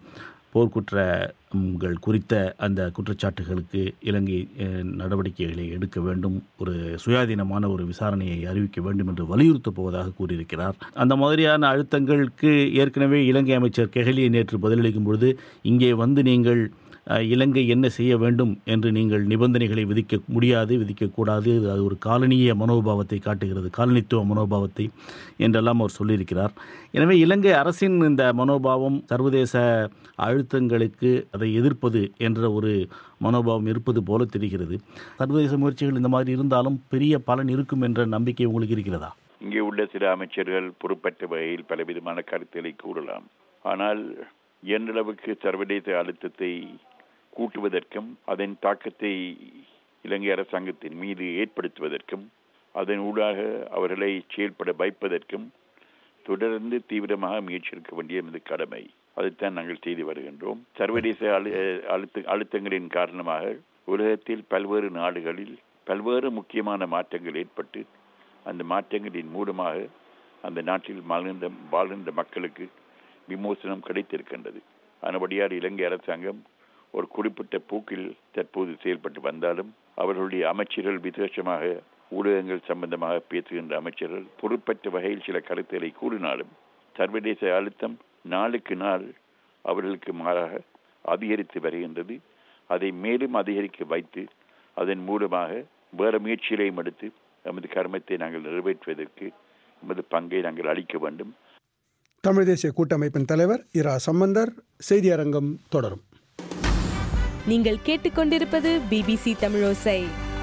போர்க்குற்றங்கள் குறித்த அந்த குற்றச்சாட்டுகளுக்கு இலங்கை அஹ், நடவடிக்கைகளை எடுக்க வேண்டும் ஒரு சுயாதீனமான ஒரு விசாரணையை அறிவிக்க வேண்டும் என்று வலியுறுத்தப் போவதாக கூறியிருக்கிறார் அந்த மாதிரியான அழுத்தங்களுக்கு ஏற்கனவே இலங்கை அமைச்சர் கெஹலியை நேற்று பதிலளிக்கும் பொழுது இங்கே வந்து நீங்கள் அஹ், இலங்கை என்ன செய்ய வேண்டும் என்று நீங்கள் நிபந்தனைகளை விதிக்க முடியாது விதிக்கக்கூடாது இது அது ஒரு காலனிய மனோபாவத்தை காட்டுகிறது காலனித்துவ மனோபாவத்தை என்றெல்லாம் அவர் சொல்லியிருக்கிறார் எனவே இலங்கை அரசின் இந்த மனோபாவம் சர்வதேச அழுத்தங்களுக்கு அதை எதிர்ப்பது என்ற ஒரு மனோபாவம் இருப்பது போல தெரிகிறது சர்வதேச முயற்சிகள் இந்த மாதிரி இருந்தாலும் பெரிய பலன் இருக்கும் என்ற நம்பிக்கை உங்களுக்கு இருக்கிறதா இங்கே உள்ள சில அமைச்சர்கள் பொறுப்பற்ற வகையில் பலவிதமான கருத்துக்களை கூறலாம் ஆனால் இயன்றளவுக்கு சர்வதேச அழுத்தத்தை கூட்டுவதற்கும் அதன் தாக்கத்தை இலங்கை அரசாங்கத்தின் மீது ஏற்படுத்துவதற்கும் அதன் ஊடாக அவர்களை செயல்பட வைப்பதற்கும் தொடர்ந்து தீவிரமாக முயற்சி எடுக்க வேண்டிய எமது கடமை அதைத்தான் நாங்கள் செய்து வருகின்றோம் சர்வதேச அழு அழுத்த அழுத்தங்களின் காரணமாக உலகத்தில் பல்வேறு நாடுகளில் பல்வேறு முக்கியமான மாற்றங்கள் ஏற்பட்டு அந்த மாற்றங்களின் மூலமாக அந்த நாட்டில் வாழ்கின்ற வாழ்கின்ற மக்களுக்கு விமோசனம் கிடைத்திருக்கின்றது அதன்படியால் இலங்கை அரசாங்கம் ஒரு குறிப்பிட்ட போக்கில் தற்போது செயல்பட்டு வந்தாலும் அவர்களுடைய அமைச்சர்கள் விசேஷமாக ஊடகங்கள் சம்பந்தமாக பேசுகின்ற அமைச்சர்கள் பொறுப்பற்ற வகையில் சில கருத்துக்களை கூறினாலும் சர்வதேச அழுத்தம் நாளுக்கு நாள் அவர்களுக்கு மாறாக அதிகரித்து வருகின்றது அதை மேலும் அதிகரிக்க வைத்து அதன் மூலமாக வேறு முயற்சிகளையும் எடுத்து நமது கர்மத்தை நாங்கள் நிறைவேற்றுவதற்கு நமது பங்கை நாங்கள் அளிக்க வேண்டும் தமிழ் தேசிய கூட்டமைப்பின் தலைவர் இரா சம்பந்தர் செய்தி அரங்கம் தொடரும் நீங்கள் கேட்டுக்கொண்டிருப்பது பிபிசி தமிழோசை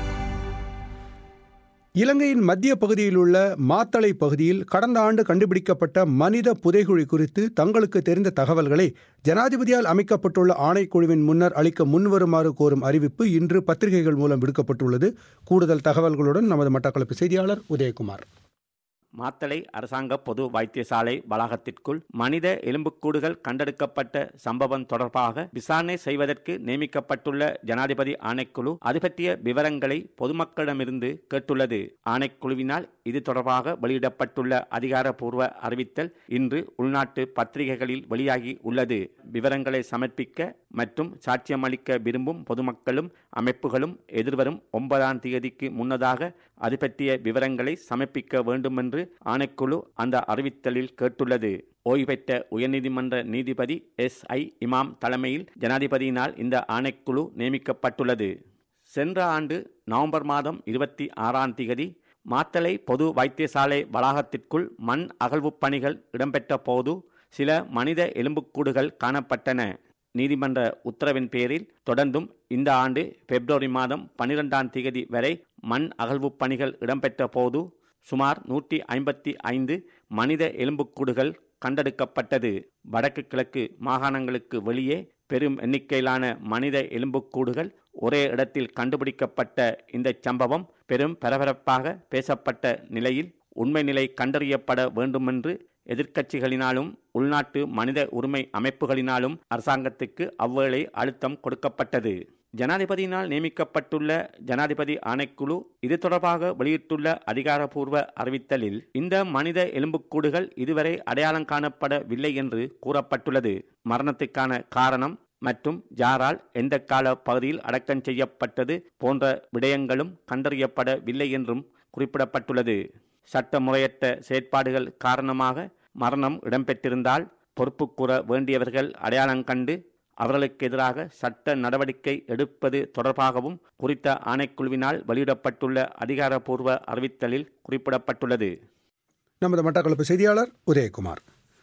இலங்கையின் மத்திய பகுதியில் உள்ள மாத்தளை பகுதியில் கடந்த ஆண்டு கண்டுபிடிக்கப்பட்ட மனித புதைகுழி குறித்து தங்களுக்கு தெரிந்த தகவல்களை ஜனாதிபதியால் அமைக்கப்பட்டுள்ள ஆணைக்குழுவின் முன்னர் அளிக்க முன்வருமாறு கோரும் அறிவிப்பு இன்று பத்திரிகைகள் மூலம் விடுக்கப்பட்டுள்ளது கூடுதல் தகவல்களுடன் நமது மட்டக்களப்பு செய்தியாளர் உதயகுமார் மாத்தளை அரசாங்க பொது வைத்தியசாலை வளாகத்திற்குள் மனித எலும்புக்கூடுகள் கண்டெடுக்கப்பட்ட சம்பவம் தொடர்பாக விசாரணை செய்வதற்கு நியமிக்கப்பட்டுள்ள ஜனாதிபதி ஆணைக்குழு அது பற்றிய விவரங்களை பொதுமக்களிடமிருந்து கேட்டுள்ளது ஆணைக்குழுவினால் இது தொடர்பாக வெளியிடப்பட்டுள்ள அதிகாரப்பூர்வ அறிவித்தல் இன்று உள்நாட்டு பத்திரிகைகளில் வெளியாகி உள்ளது விவரங்களை சமர்ப்பிக்க மற்றும் சாட்சியமளிக்க விரும்பும் பொதுமக்களும் அமைப்புகளும் எதிர்வரும் ஒன்பதாம் தேதிக்கு முன்னதாக அது பற்றிய விவரங்களை சமர்ப்பிக்க வேண்டும் என்று ஆணைக்குழு அந்த அறிவித்தலில் கேட்டுள்ளது ஓய்வு பெற்ற உயர்நீதிமன்ற நீதிபதி எஸ் ஐ இமாம் தலைமையில் ஜனாதிபதியினால் இந்த ஆணைக்குழு நியமிக்கப்பட்டுள்ளது சென்ற ஆண்டு நவம்பர் மாதம் இருபத்தி ஆறாம் தேதி மாத்தளை பொது வைத்தியசாலை வளாகத்திற்குள் மண் அகழ்வுப் பணிகள் இடம்பெற்ற போது சில மனித எலும்புக்கூடுகள் காணப்பட்டன நீதிமன்ற உத்தரவின் பேரில் தொடர்ந்தும் இந்த ஆண்டு பிப்ரவரி மாதம் பனிரெண்டாம் தேதி வரை மண் அகழ்வுப் பணிகள் இடம்பெற்ற போது சுமார் நூற்றி ஐம்பத்தி ஐந்து மனித எலும்புக்கூடுகள் கண்டெடுக்கப்பட்டது வடக்கு கிழக்கு மாகாணங்களுக்கு வெளியே பெரும் எண்ணிக்கையிலான மனித எலும்புக்கூடுகள் ஒரே இடத்தில் கண்டுபிடிக்கப்பட்ட இந்த சம்பவம் பெரும் பரபரப்பாக பேசப்பட்ட நிலையில் உண்மை நிலை கண்டறியப்பட வேண்டுமென்று எதிர்க்கட்சிகளினாலும் உள்நாட்டு மனித உரிமை அமைப்புகளினாலும் அரசாங்கத்துக்கு அவ்வேளை அழுத்தம் கொடுக்கப்பட்டது ஜனாதிபதியினால் நியமிக்கப்பட்டுள்ள ஜனாதிபதி ஆணைக்குழு இது தொடர்பாக வெளியிட்டுள்ள அதிகாரப்பூர்வ அறிவித்தலில் இந்த மனித எலும்புக்கூடுகள் இதுவரை அடையாளம் காணப்படவில்லை என்று கூறப்பட்டுள்ளது மரணத்துக்கான காரணம் மற்றும் யாரால் எந்த கால பகுதியில் அடக்கம் செய்யப்பட்டது போன்ற விடயங்களும் கண்டறியப்படவில்லை என்றும் குறிப்பிடப்பட்டுள்ளது சட்ட முறையற்ற செயற்பாடுகள் காரணமாக மரணம் இடம்பெற்றிருந்தால் பொறுப்பு கூற வேண்டியவர்கள் அடையாளம் கண்டு அவர்களுக்கு எதிராக சட்ட நடவடிக்கை எடுப்பது தொடர்பாகவும் குறித்த ஆணைக்குழுவினால் வெளியிடப்பட்டுள்ள அதிகாரப்பூர்வ அறிவித்தலில் குறிப்பிடப்பட்டுள்ளது நமது மட்டக்களப்பு செய்தியாளர் உதயகுமார்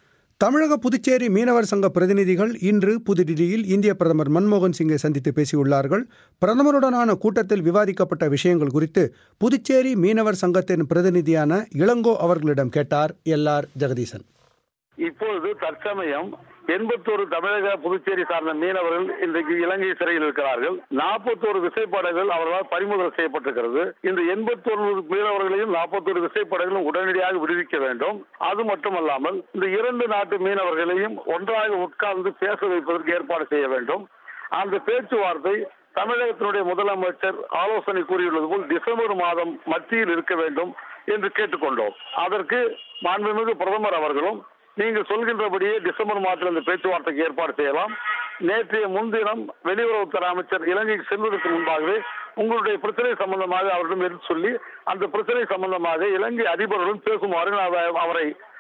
தமிழக புதுச்சேரி மீனவர் சங்க பிரதிநிதிகள் இன்று புதுடில்லியில் இந்திய பிரதமர் மன்மோகன் சிங்கை சந்தித்து பேசியுள்ளார்கள் பிரதமருடனான கூட்டத்தில் விவாதிக்கப்பட்ட விஷயங்கள் குறித்து புதுச்சேரி மீனவர் சங்கத்தின் பிரதிநிதியான இளங்கோ அவர்களிடம் கேட்டார் எல் ஆர் ஜெகதீசன் இப்பொழுது தற்சமயம் எண்பத்தோரு தமிழக புதுச்சேரி சார்ந்த மீனவர்கள் இன்றைக்கு இலங்கை சிறையில் இருக்கிறார்கள் நாற்பத்தோரு விசைப்படகுகள் அவர்களால் பறிமுதல் செய்யப்பட்டிருக்கிறது இந்த எண்பத்தோரு மீனவர்களையும் நாற்பத்தோரு விசைப்படகுகளும் உடனடியாக விடுவிக்க வேண்டும் அது மட்டுமல்லாமல் இந்த இரண்டு நாட்டு மீனவர்களையும் ஒன்றாக உட்கார்ந்து பேச வைப்பதற்கு ஏற்பாடு செய்ய வேண்டும் அந்த பேச்சுவார்த்தை தமிழகத்தினுடைய முதலமைச்சர் ஆலோசனை கூறியுள்ளது போல் டிசம்பர் மாதம் மத்தியில் இருக்க வேண்டும் என்று கேட்டுக்கொண்டோம் அதற்கு மாண்புமிகு பிரதமர் அவர்களும் நீங்கள் சொல்கின்றபடியே டிசம்பர் மாதத்தில் இந்த பேச்சுவார்த்தைக்கு ஏற்பாடு செய்யலாம் நேற்றைய முன்தினம் வெளியுறவுத்துறை அமைச்சர் இலங்கைக்கு செல்வதற்கு முன்பாகவே உங்களுடைய பிரச்சனை சம்பந்தமாக அவரிடம் எடுத்து சொல்லி அந்த பிரச்சனை சம்பந்தமாக இலங்கை அதிபருடன் பேசுமாறு நான் அவரை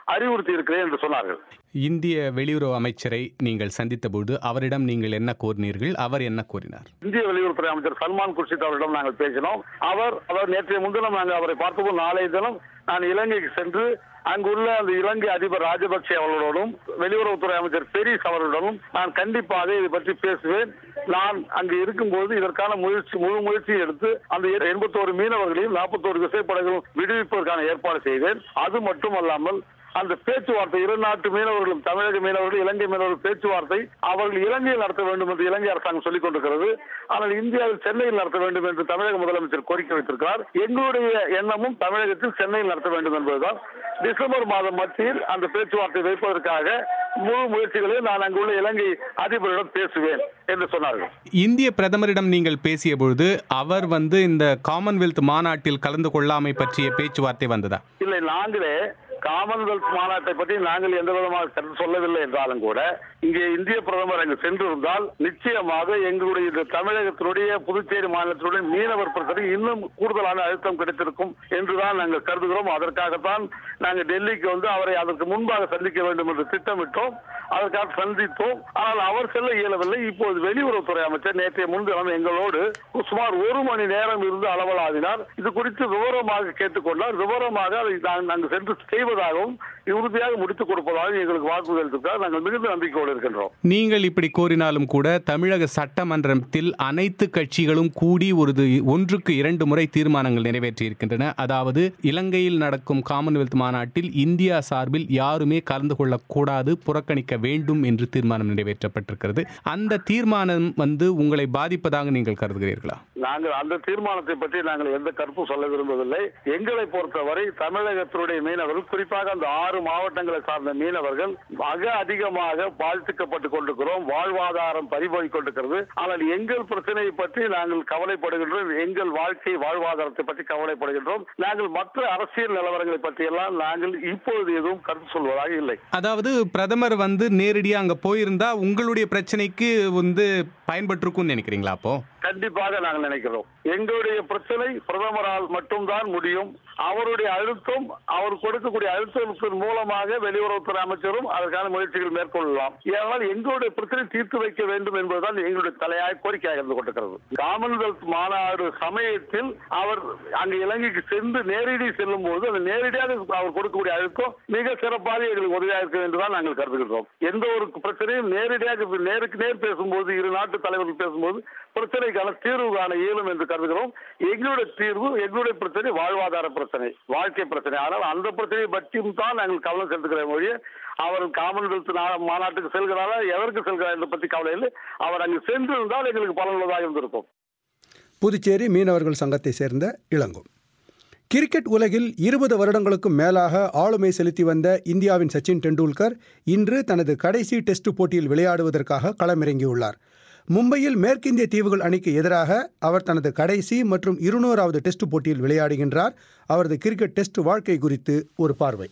அறிவுறுத்தி இருக்கிறேன் என்று சொன்னார்கள் இந்திய வெளியுறவு அமைச்சரை நீங்கள் சந்தித்தபோது அவரிடம் நீங்கள் என்ன கோரினீர்கள் அவர் என்ன கூறினார் இந்திய வெளியுறவுத்துறை அமைச்சர் சல்மான் குர்ஷித் அவரிடம் நாங்கள் பேசினோம் அவர் அவர் நேற்றைய முன்தினம் நாங்கள் அவரை பார்த்தபோது நாளைய தினம் நான் இலங்கைக்கு சென்று அங்குள்ள அந்த இலங்கை அதிபர் ராஜபக்சே அவர்களோடும் வெளியுறவுத்துறை அமைச்சர் பெரிஸ் அவர்களுடனும் நான் கண்டிப்பாக இதை பற்றி பேசுவேன் நான் அங்கு இருக்கும்போது இதற்கான முயற்சி முழு முயற்சியை எடுத்து அந்த எண்பத்தோரு மீனவர்களையும் நாற்பத்தோரு விசைப்படங்களும் விடுவிப்பதற்கான ஏற்பாடு செய்வேன் அது மட்டுமல்லாமல் அந்த பேச்சுவார்த்தை இரு நாட்டு மீனவர்களும் தமிழக மீனவர்கள் இலங்கை மீனவர்கள் பேச்சுவார்த்தை அவர்கள் இலங்கையில் நடத்த வேண்டும் என்று இலங்கை அரசாங்கம் சொல்லிக் கொண்டிருக்கிறது ஆனால் இந்தியாவில் சென்னையில் நடத்த வேண்டும் என்று தமிழக முதலமைச்சர் கோரிக்கை வைத்திருக்கிறார் எங்களுடைய எண்ணமும் தமிழகத்தில் சென்னையில் நடத்த வேண்டும் என்பதுதான் டிசம்பர் மாதம் மத்தியில் அந்த பேச்சுவார்த்தை வைப்பதற்காக முழு முயற்சிகளையும் நான் அங்குள்ள இலங்கை அதிபரிடம் பேசுவேன் என்று சொன்னார்கள் இந்திய பிரதமரிடம் நீங்கள் பேசிய பொழுது அவர் வந்து இந்த காமன்வெல்த் மாநாட்டில் கலந்து கொள்ளாமை பற்றிய பேச்சுவார்த்தை வந்ததா இல்லை நாங்களே காமன்வெல்த் மாநாட்டை பற்றி நாங்கள் எந்த விதமாக கருத்து சொல்லவில்லை என்றாலும் கூட இங்கே இந்திய பிரதமர் அங்கு சென்றிருந்தால் நிச்சயமாக எங்களுடைய இந்த தமிழகத்தினுடைய புதுச்சேரி மாநிலத்தினுடைய மீனவர் பிரச்சனை இன்னும் கூடுதலான அழுத்தம் கிடைத்திருக்கும் என்றுதான் நாங்கள் கருதுகிறோம் அதற்காகத்தான் நாங்கள் டெல்லிக்கு வந்து அவரை அதற்கு முன்பாக சந்திக்க வேண்டும் என்று திட்டமிட்டோம் அதற்காக சந்தித்தோம் ஆனால் அவர் செல்ல இயலவில்லை இப்போது வெளியுறவுத்துறை அமைச்சர் நேற்றைய முன்தினம் எங்களோடு சுமார் ஒரு மணி நேரம் இருந்து அளவலாவினார் இது குறித்து விவரமாக கேட்டுக்கொண்டார் விவரமாக அதை நான் அங்கு சென்று செய்வதாகவும் உறுதியாக முடித்துக் கொடுப்பதாகவும் எங்களுக்கு வாக்குறுதி அளித்திருக்கிறார் நாங்கள் மிகுந்த நம்பிக்கையோடு இருக்கின்றோம் நீங்கள் இப்படி கோரினாலும் கூட தமிழக சட்டமன்றத்தில் அனைத்து கட்சிகளும் கூடி ஒரு து- ஒன்றுக்கு இரண்டு முறை தீர்மானங்கள் நிறைவேற்றி இருக்கின்றன அதாவது இலங்கையில் நடக்கும் காமன்வெல்த் மாநாட்டில் இந்தியா சார்பில் யாருமே கலந்து கொள்ளக்கூடாது புறக்கணிக்க வேண்டும் என்று தீர்மானம் நிறைவேற்றப்பட்டிருக்கிறது அந்த தீர்மானம் வந்து உங்களை பாதிப்பதாக நீங்கள் கருதுகிறீர்களா நாங்கள் அந்த தீர்மானத்தை பற்றி நாங்கள் எந்த கருத்தும் சொல்ல விரும்பவில்லை எங்களை பொறுத்தவரை தமிழகத்தினுடைய மீனவர்கள் குறிப்பாக அந்த ஆறு மாவட்டங்களை சார்ந்த மீனவர்கள் மிக அதிகமாக பாதிக்கப்பட்டுக் கொண்டிருக்கிறோம் வாழ்வாதாரம் பறிபோய் கொண்டிருக்கிறது ஆனால் எங்கள் பிரச்சனையை பற்றி நாங்கள் கவலைப்படுகின்றோம் எங்கள் வாழ்க்கை வாழ்வாதாரத்தை பற்றி கவலைப்படுகின்றோம் நாங்கள் மற்ற அரசியல் நிலவரங்களை பற்றியெல்லாம் நாங்கள் இப்பொழுது எதுவும் கருத்து சொல்வதாக இல்லை அதாவது பிரதமர் வந்து நேரடியா அங்க போயிருந்தா உங்களுடைய பிரச்சனைக்கு வந்து பயன்பட்டிருக்கும்னு நினைக்கிறீங்களா அப்போ கண்டிப்பாக நாங்கள் நினைக்கிறோம் எங்களுடைய பிரச்சனை பிரதமரால் மட்டும்தான் முடியும் அவருடைய அழுத்தம் அவர் கொடுக்கக்கூடிய அழுத்தத்தின் மூலமாக வெளியுறவுத்துறை அமைச்சரும் அதற்கான முயற்சிகள் மேற்கொள்ளலாம் ஏனால் எங்களுடைய பிரச்சனை தீர்த்து வைக்க வேண்டும் என்பதுதான் எங்களுடைய தலையாய கோரிக்கையாக இருந்து கொண்டிருக்கிறது காமன்வெல்த் மாநாடு சமயத்தில் அவர் அங்கு இலங்கைக்கு சென்று நேரடி செல்லும் போது அந்த நேரடியாக அவர் கொடுக்கக்கூடிய அழுத்தம் மிக சிறப்பாக எங்களுக்கு உதவியாக இருக்க வேண்டும் தான் நாங்கள் கருதுகின்றோம் எந்த ஒரு பிரச்சனையும் நேரடியாக நேருக்கு நேர் பேசும்போது இரு நாட்டு தலைவர்கள் பேசும்போது பிரச்சனைக்கான தீர்வு காண இயலும் என்று கருதுகிறோம் எங்களுடைய தீர்வு எங்களுடைய பிரச்சனை வாழ்வாதார பிரச்சனை வாழ்க்கை பிரச்சனை ஆனால் அந்த பிரச்சனையை பற்றியும் தான் நாங்கள் கவனம் செலுத்துகிறோம் மொழியே அவர் காமன்வெல்த் நா- மாநாட்டுக்கு செல்கிறாரா எதற்கு செல்கிறார் என்பதை பற்றி கவலை இல்லை அவர் அங்கு சென்றிருந்தால் எங்களுக்கு பலனுள்ளதாக இருந்திருக்கும் புதுச்சேரி மீனவர்கள் சங்கத்தை சேர்ந்த இளங்கோ கிரிக்கெட் உலகில் இருபது வருடங்களுக்கும் மேலாக ஆளுமை செலுத்தி வந்த இந்தியாவின் சச்சின் டெண்டுல்கர் இன்று தனது கடைசி டெஸ்ட் போட்டியில் விளையாடுவதற்காக களமிறங்கியுள்ளார் மும்பையில் மேற்கிந்திய தீவுகள் அணிக்கு எதிராக அவர் தனது கடைசி மற்றும் இருநூறாவது டெஸ்ட் போட்டியில் விளையாடுகின்றார் அவரது கிரிக்கெட் டெஸ்ட் வாழ்க்கை குறித்து ஒரு பார்வை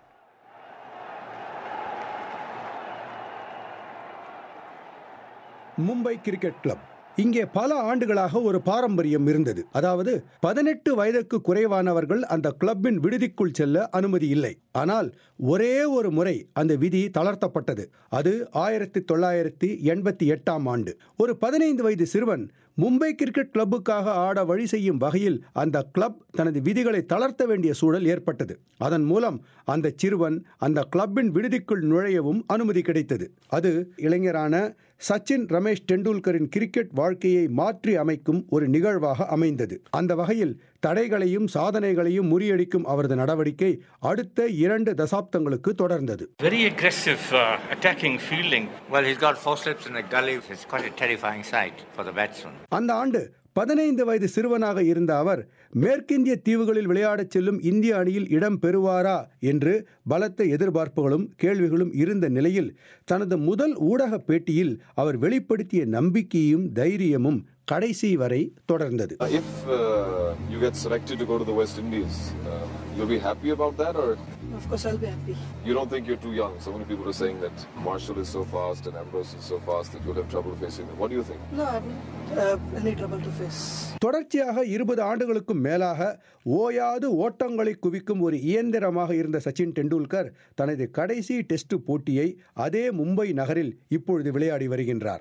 மும்பை கிரிக்கெட் கிளப் இங்கே பல ஆண்டுகளாக ஒரு பாரம்பரியம் இருந்தது அதாவது பதினெட்டு வயதுக்கு குறைவானவர்கள் அந்த கிளப்பின் விடுதிக்குள் செல்ல அனுமதி இல்லை ஆனால் ஒரே ஒரு முறை அந்த விதி தளர்த்தப்பட்டது அது ஆயிரத்தி தொள்ளாயிரத்தி எண்பத்தி எட்டாம் ஆண்டு ஒரு பதினைந்து வயது சிறுவன் மும்பை கிரிக்கெட் கிளப்புக்காக ஆட வழி செய்யும் வகையில் அந்த கிளப் தனது விதிகளை தளர்த்த வேண்டிய சூழல் ஏற்பட்டது அதன் மூலம் அந்த சிறுவன் அந்த கிளப்பின் விடுதிக்குள் நுழையவும் அனுமதி கிடைத்தது அது இளைஞரான சச்சின் ரமேஷ் டெண்டுல்கரின் கிரிக்கெட் வாழ்க்கையை மாற்றி அமைக்கும் ஒரு நிகழ்வாக அமைந்தது அந்த வகையில் தடைகளையும் சாதனைகளையும் முறியடிக்கும் அவரது நடவடிக்கை அடுத்த இரண்டு தசாப்தங்களுக்கு தொடர்ந்தது Very aggressive uh, attacking fielding. Well, he's got four slips in the gully. It's quite a terrifying sight for the batsman. அந்த ஆண்டு பதினைந்து வயது சிறுவனாக இருந்த அவர் மேற்கிந்திய தீவுகளில் விளையாடச் செல்லும் இந்திய அணியில் இடம் பெறுவாரா என்று பலத்த எதிர்பார்ப்புகளும் கேள்விகளும் இருந்த நிலையில் தனது முதல் ஊடக பேட்டியில் அவர் வெளிப்படுத்திய நம்பிக்கையும் தைரியமும் கடைசி வரை தொடர்ந்தது If uh, you get selected to go to the West Indies, uh, you'll be happy about that, or Of course, I'll be happy. you don't think you're too young? So many people are saying that Marshall is so fast and Ambrose is so fast that you'll have trouble facing them. What do you think? No, I haven't uh, any trouble to face. தொடர்ச்சியாக இருபது ஆண்டுகளுக்கும் மேலாக ஓயாது ஓட்டங்களை குவிக்கும் ஒரு இயந்திரமாக இருந்த சச்சின் டெண்டுல்கர் தனது கடைசி டெஸ்ட் போட்டியை அதே மும்பை நகரில் இப்பொழுது விளையாடி வருகின்றார்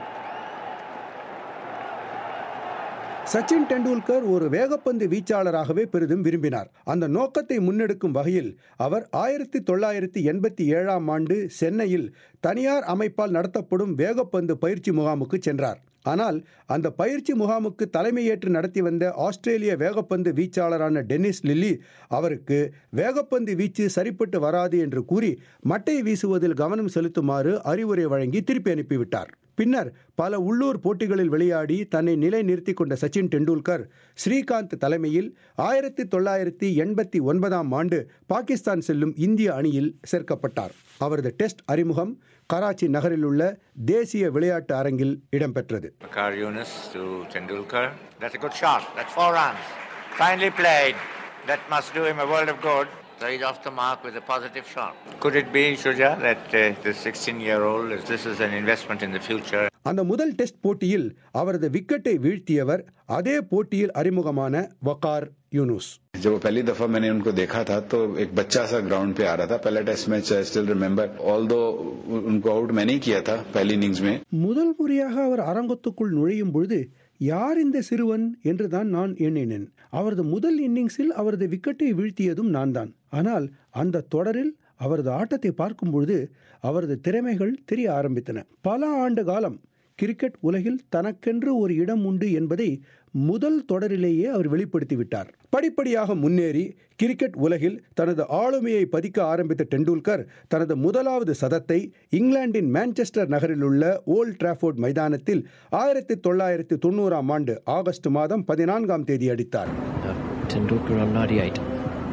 சச்சின் டெண்டுல்கர் ஒரு வேகப்பந்து வீச்சாளராகவே பெரிதும் விரும்பினார் அந்த நோக்கத்தை முன்னெடுக்கும் வகையில் அவர் ஆயிரத்தி தொள்ளாயிரத்தி எண்பத்தி ஏழாம் ஆண்டு சென்னையில் தனியார் அமைப்பால் நடத்தப்படும் வேகப்பந்து பயிற்சி முகாமுக்கு சென்றார் ஆனால் அந்த பயிற்சி முகாமுக்கு தலைமையேற்று நடத்தி வந்த ஆஸ்திரேலிய வேகப்பந்து வீச்சாளரான டென்னிஸ் லில்லி அவருக்கு வேகப்பந்து வீச்சு சரிப்பட்டு வராது என்று கூறி மட்டை வீசுவதில் கவனம் செலுத்துமாறு அறிவுரை வழங்கி திருப்பி அனுப்பிவிட்டார் பின்னர் பல உள்ளூர் போட்டிகளில் விளையாடி தன்னை நிலை நிறுத்தி கொண்ட சச்சின் டெண்டுல்கர் ஸ்ரீகாந்த் தலைமையில் ஆயிரத்தி தொள்ளாயிரத்தி எண்பத்தி ஒன்பதாம் ஆண்டு பாகிஸ்தான் செல்லும் இந்திய அணியில் சேர்க்கப்பட்டார் அவரது டெஸ்ட் அறிமுகம் கராச்சி நகரில் உள்ள தேசிய விளையாட்டு அரங்கில் இடம்பெற்றது Makar Yunus to Tendulkar. That's a good shot. That's four runs. Finely played. That must do him a world of good. So he's off the mark with a positive shot. Could it be, Shuja, that uh, the 16-year-old, is this is an investment in the future? அந்த முதல் test போட்டியில் அவரது விக்கெட்டை வீழ்த்தியவர் அதே போட்டியில் அறிமுகமான வகார் யூனுஸ் जब वो पहली दफा मैंने उनको देखा था तो एक बच्चा सा ग्राउंड पे आ रहा था पहला test match I still remember all दो उनको आउट मैंने ही किया था पहली इनिंग्स में முதல் முறையாக அவர் அரங்கத்துக்குள் நுழையும் பொழுது யார் இந்த சிறுவன் என்றுதான் நான் எண்ணினேன் அவரது முதல் இன்னிங்ஸில் அவரது விக்கெட்டை வீழ்த்தியதும் நான் தான் ஆனால் அந்த தொடரில் அவரது ஆட்டத்தை பார்க்கும் பொழுது அவரது திறமைகள் தெரிய ஆரம்பித்தன பல ஆண்டு காலம் கிரிக்கெட் உலகில் தனக்கென்று ஒரு இடம் உண்டு என்பதை முதல் தொடரிலேயே அவர் வெளிப்படுத்தி விட்டார் படிப்படியாக முன்னேறி கிரிக்கெட் உலகில் தனது ஆளுமையை பதிக்க ஆரம்பித்த டெண்டுல்கர் தனது முதலாவது சதத்தை இங்கிலாந்தின் மான்செஸ்டர் நகரில் உள்ள ஓல்ட் டிராஃபோர்ட் மைதானத்தில் ஆயிரத்தி தொள்ளாயிரத்தி தொண்ணூறாம் ஆண்டு ஆகஸ்ட் மாதம் பதினான்காம் தேதி அடித்தார் Tendulkar on 98.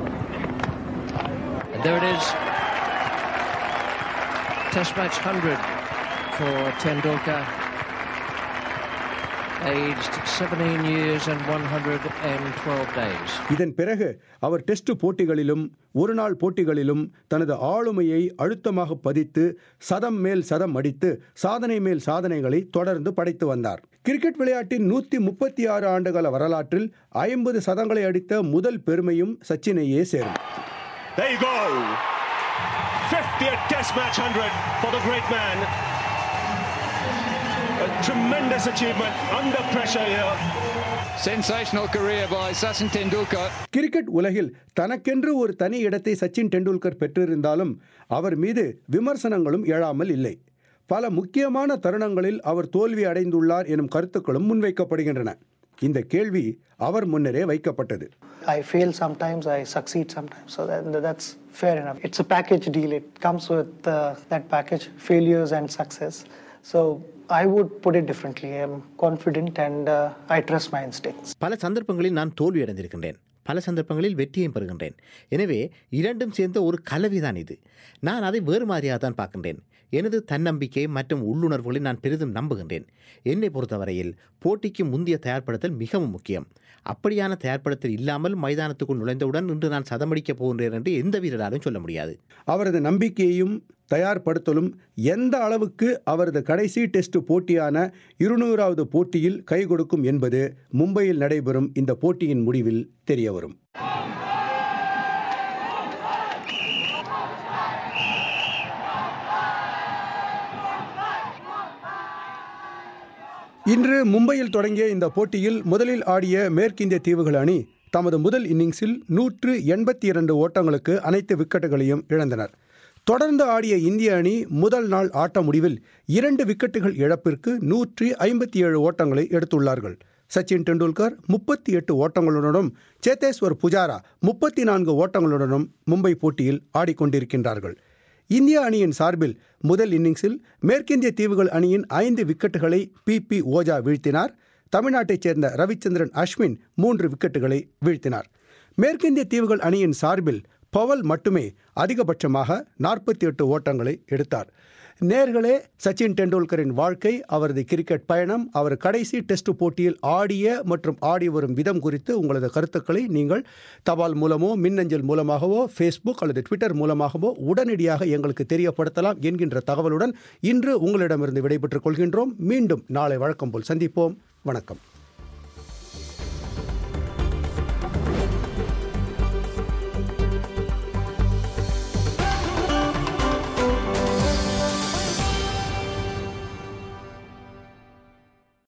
And there it is. Test match 100 for Tendulkar. Aged 17 years and 112 days. இதன் பிறகு அவர் டெஸ்ட் போட்டிகளிலும் ஒருநாள் போட்டிகளிலும் தனது ஆளுமையை அழுத்தமாக பதித்து சதம் மேல் சதம் அடித்து சாதனை மேல் சாதனைகளை தொடர்ந்து படைத்து வந்தார் கிரிக்கெட் விளையாட்டின் நூற்றி முப்பத்தி ஆறு ஆண்டுகால வரலாற்றில் ஐம்பது சதங்களை அடித்த முதல் பெருமையும் சச்சினையே சேரும் There you go. 50th Test match 100 for the great man. A tremendous achievement under pressure here. Sensational career by Sachin Tendulkar. Cricket உலகில் தனக்கென்று ஒரு தனி இடத்தை சச்சின் டெண்டுல்கர் பெற்றிருந்தாலும் அவர் மீது விமர்சனங்களும் எழாமல் இல்லை பல முக்கியமான தருணங்களில் அவர் தோல்வி அடைந்துள்ளார் எனும் கருத்துக்களும் முன்வைக்கப்படுகின்றன இந்த கேள்வி அவர் முன்னரே வைக்கப்பட்டது I fail sometimes, I succeed sometimes. So that, that's fair enough. It's a package deal. It comes with uh, that package, failures and success. So I would put it differently. I'm confident and uh, I trust my instincts. பல சந்தர்ப்பங்களில் நான் தோல்வி அடைந்திருக்கின்றேன் பல சந்தர்ப்பங்களில் வெற்றியும் பெறுகின்றேன் எனவே இரண்டும் சேர்ந்த ஒரு கலவைதான் இது நான் அதை வேறு மாதிரியாக தான் பார்க்கின்றேன் எனது தன்னம்பிக்கை மற்றும் உள்ளுணர்வுகளை நான் பெரிதும் நம்புகின்றேன் என்னை பொறுத்தவரையில் போட்டிக்கு முந்தைய தயார்படுத்தல் மிகவும் முக்கியம் அப்படியான தயார்படுத்தல் இல்லாமல் மைதானத்துக்குள் நுழைந்தவுடன் இன்று நான் சதமடிக்கப் போகின்றேன் என்று எந்த வீரராலும் சொல்ல முடியாது அவரது நம்பிக்கையையும் தயார்படுத்தலும் எந்த அளவுக்கு அவரது கடைசி டெஸ்ட் போட்டியான இருநூறாவது போட்டியில் கை கொடுக்கும் என்பது மும்பையில் நடைபெறும் இந்த போட்டியின் முடிவில் தெரியவரும் இன்று மும்பையில் தொடங்கிய இந்த போட்டியில் முதலில் ஆடிய மேற்கிந்திய தீவுகள் அணி தமது முதல் இன்னிங்ஸில் நூற்று எண்பத்தி இரண்டு ஓட்டங்களுக்கு அனைத்து விக்கெட்டுகளையும் இழந்தனர் தொடர்ந்து ஆடிய இந்திய அணி முதல் நாள் ஆட்ட முடிவில் இரண்டு விக்கெட்டுகள் இழப்பிற்கு நூற்றி ஐம்பத்தி ஏழு ஓட்டங்களை எடுத்துள்ளார்கள் சச்சின் டெண்டுல்கர் முப்பத்தி எட்டு ஓட்டங்களுடனும் சேத்தேஸ்வர் புஜாரா முப்பத்தி நான்கு ஓட்டங்களுடனும் மும்பை போட்டியில் ஆடிக்கொண்டிருக்கின்றார்கள் இந்திய அணியின் சார்பில் முதல் இன்னிங்ஸில் மேற்கிந்திய தீவுகள் அணியின் ஐந்து விக்கெட்டுகளை பி பி ஓஜா வீழ்த்தினார் தமிழ்நாட்டைச் சேர்ந்த ரவிச்சந்திரன் அஸ்வின் மூன்று விக்கெட்டுகளை வீழ்த்தினார் மேற்கிந்திய தீவுகள் அணியின் சார்பில் பவல் மட்டுமே அதிகபட்சமாக நாற்பத்தி எட்டு ஓட்டங்களை எடுத்தார் நேர்களே சச்சின் டெண்டுல்கரின் வாழ்க்கை அவரது கிரிக்கெட் பயணம் அவர் கடைசி டெஸ்ட் போட்டியில் ஆடிய மற்றும் ஆடி வரும் விதம் குறித்து உங்களது கருத்துக்களை நீங்கள் தபால் மூலமோ மின்னஞ்சல் மூலமாகவோ ஃபேஸ்புக் அல்லது ட்விட்டர் மூலமாகவோ உடனடியாக எங்களுக்கு தெரியப்படுத்தலாம் என்கின்ற தகவலுடன் இன்று உங்களிடமிருந்து விடைபெற்றுக் கொள்கின்றோம் மீண்டும் நாளை வழக்கம் போல் சந்திப்போம் வணக்கம்